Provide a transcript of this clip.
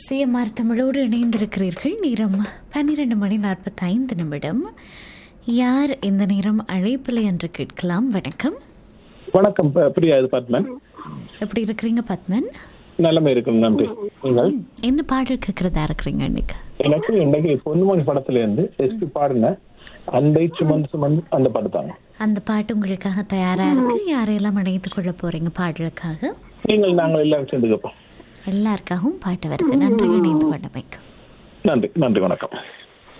CMR தமிழோடு இணைந்திருக்கிறீர்கள் நேரம் பன்னிரண்டு மணி நாற்பத்தைந்து நிமிடம் யார் இந்த நேரம் அழைப்பில்லை என்று கேட்கலாம் வணக்கம் வணக்கம் ப- பிரியா இது பத்மன் எப்படி இருக்கிறீங்க பத்மன் நல்லமே இருக்கும் நன்றி நீங்கள் ம், என்ன பாடல் கேட்கறதா இருக்கிறீங்க இன்னைக்கு எனக்கு இன்னைக்கு பொன்னுமணி படத்துல இருந்து எஸ்பி பாடின அண்டை சுமந்து சுமந்து அந்த படத்தாங்க அந்த பாட்டு உங்களுக்காக தயாரா இருக்கு யாரையெல்லாம் இணைத்துக் கொள்ள போறீங்க பாடலுக்காக நீங்கள் நாங்கள் எல்லாரும் சேர்ந்து கேட்போம் எல்லாருக்காகவும் பாட்டு வருது நன்றி இணைந்து கொண்டமைக்கு நன்றி நன்றி வணக்கம்